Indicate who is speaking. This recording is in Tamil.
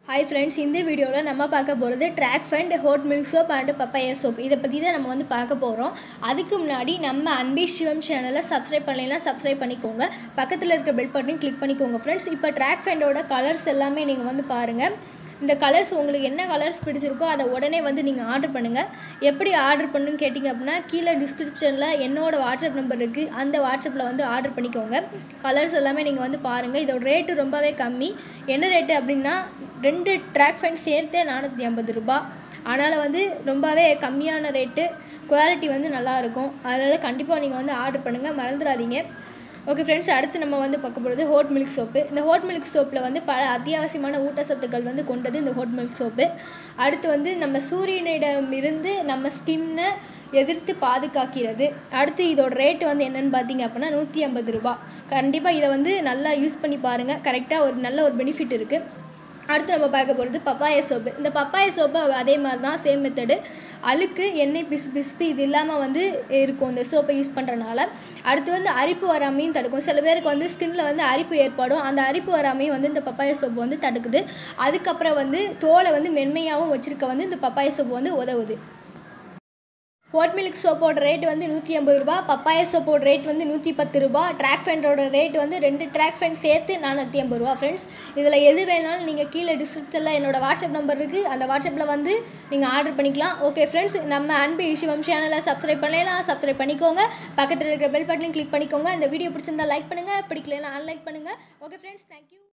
Speaker 1: ஹாய் ஃப்ரெண்ட்ஸ் இந்த வீடியோவில் நம்ம பார்க்க போகிறது ட்ராக் ஃபண்ட் goat milk soap and papaya soap இதை பற்றி தான் நம்ம வந்து பார்க்க போகிறோம் அதுக்கு முன்னாடி நம்ம அன்பி சிவம் சேனலை சப்ஸ்கிரைப் பண்ணலைன்னா சப்ஸ்கிரைப் பண்ணிக்கோங்க பக்கத்தில் இருக்க பெல் பட்டனையும் கிளிக் பண்ணிக்கோங்க ஃப்ரெண்ட்ஸ் இப்போ ட்ராக் ஃபண்டோட கலர்ஸ் எல்லாமே நீங்கள் வந்து பாருங்கள் இந்த கலர்ஸ் உங்களுக்கு என்ன கலர்ஸ் பிடிச்சிருக்கோ அதை உடனே வந்து நீங்கள் ஆர்டர் பண்ணுங்கள் எப்படி ஆர்டர் பண்ணுன்னு கேட்டிங்க அப்படின்னா கீழே டிஸ்கிரிப்ஷனில் என்னோட வாட்ஸ்அப் நம்பர் இருக்குது அந்த வாட்ஸ்அப்பில் வந்து ஆர்டர் பண்ணிக்கோங்க கலர்ஸ் எல்லாமே நீங்கள் வந்து பாருங்கள் இதோட ரேட்டு ரொம்பவே கம்மி என்ன ரேட்டு அப்படின்னா ரெண்டு ட்ராக் ஃபேன் சேர்த்தே நானூற்றி ஐம்பது ரூபா அதனால் வந்து ரொம்பவே கம்மியான ரேட்டு குவாலிட்டி வந்து நல்லாயிருக்கும் அதனால் கண்டிப்பாக நீங்கள் வந்து ஆர்டர் பண்ணுங்கள் மறந்துடாதீங்க ஓகே ஃப்ரெண்ட்ஸ் அடுத்து நம்ம வந்து பார்க்க போகிறது ஹோட் மில்க் சோப்பு இந்த ஹோட் மில்க் சோப்பில் வந்து பல அத்தியாவசியமான ஊட்டச்சத்துக்கள் வந்து கொண்டது இந்த ஹோட் மில்க் சோப்பு அடுத்து வந்து நம்ம சூரியனிடம் இருந்து நம்ம ஸ்கின்னை எதிர்த்து பாதுகாக்கிறது அடுத்து இதோட ரேட்டு வந்து என்னென்னு பார்த்தீங்க அப்படின்னா நூற்றி ஐம்பது ரூபா கண்டிப்பாக இதை வந்து நல்லா யூஸ் பண்ணி பாருங்கள் கரெக்டாக ஒரு நல்ல ஒரு பெனிஃபிட் இருக்குது அடுத்து நம்ம பார்க்க போகிறது பப்பாய சோப்பு இந்த பப்பாய சோப்பு அதே மாதிரி தான் சேம் மெத்தடு அழுக்கு எண்ணெய் பிசு பிசுப்பு இது இல்லாமல் வந்து இருக்கும் இந்த சோப்பை யூஸ் பண்ணுறனால அடுத்து வந்து அரிப்பு வராமையும் தடுக்கும் சில பேருக்கு வந்து ஸ்கின்ல வந்து அரிப்பு ஏற்படும் அந்த அரிப்பு வராமையும் வந்து இந்த பப்பாய சோப்பு வந்து தடுக்குது அதுக்கப்புறம் வந்து தோலை வந்து மென்மையாகவும் வச்சுருக்க வந்து இந்த பப்பாய சோப்பு வந்து உதவுது ஹோட் மில்க் சோப்போட ரேட் வந்து நூற்றி ஐம்பது ரூபா பப்பாய சோப்போட ரேட் வந்து நூற்றி பத்து ரூபா ட்ராக் ஃபேண்டோட ரேட் வந்து ரெண்டு ட்ராக் ஃபேண்ட் சேர்த்து நானூற்றி ஐம்பது ரூபா ஃப்ரெண்ட்ஸ் இதில் எது வேணாலும் நீங்கள் கீழே டிஸ்கிரிப்ஷனில் என்னோட வாட்ஸ்அப் நம்பர் இருக்குது அந்த வாட்ஸ்அப்பில் வந்து நீங்கள் ஆர்டர் பண்ணிக்கலாம் ஓகே ஃப்ரெண்ட்ஸ் நம்ம அன்பு சிவம் சேனலை சப்ஸ்கிரைப் பண்ணலாம் சப்ஸ்கிரைப் பண்ணிக்கோங்க பக்கத்தில் இருக்கிற பெல் பட்டனையும் கிளிக் பண்ணிக்கோங்க இந்த வீடியோ பிடிச்சிருந்தா லைக் பண்ணுங்கள் பிடிக்கலன்னா அன்லைக் பண்ணுங்கள் ஓகே ஃப்ரெண்ட்ஸ் தேங்க்யூ